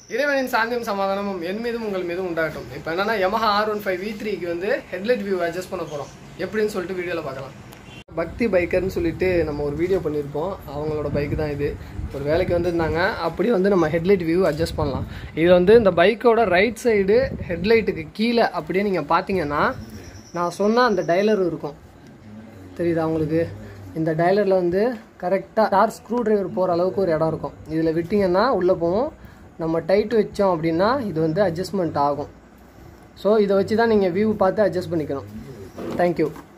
இறைவனின் சாந்தியும் சமாதானமும் என் மீதும் உங்கள் மீதும் உண்டாகட்டும் இப்போ என்னன்னா Yamaha R one five V த்ரீக்கு வந்து ஹெட்லைட் வியூ அட்ஜஸ்ட் பண்ண போகிறோம் எப்படின்னு சொல்லிட்டு வீடியோவில் பார்க்கலாம் பக்தி பைக்கர்னு சொல்லிட்டு நம்ம ஒரு வீடியோ பண்ணியிருப்போம் அவங்களோட பைக் தான் இது ஒரு வேலைக்கு வந்திருந்தாங்க அப்படி வந்து நம்ம ஹெட்லைட் வியூ அட்ஜஸ்ட் பண்ணலாம் இது வந்து இந்த பைக்கோட ரைட் சைடு ஹெட்லைட்டுக்கு கீழே அப்படியே நீங்கள் பார்த்தீங்கன்னா நான் சொன்ன அந்த டைலர் இருக்கும் தெரியுதா உங்களுக்கு இந்த டயலரில் வந்து கரெக்டாக ஸ்டார் ஸ்க்ரூ டிரைவர் போகிற அளவுக்கு ஒரு இடம் இருக்கும் இதில் விட்டிங்கன்னா உள்ளே போகும் நம்ம டைட் வச்சோம் அப்படின்னா இது வந்து அட்ஜஸ்ட்மெண்ட் ஆகும் ஸோ இதை வச்சு தான் நீங்கள் வியூ பார்த்து அட்ஜஸ்ட் பண்ணிக்கணும் தேங்க்யூ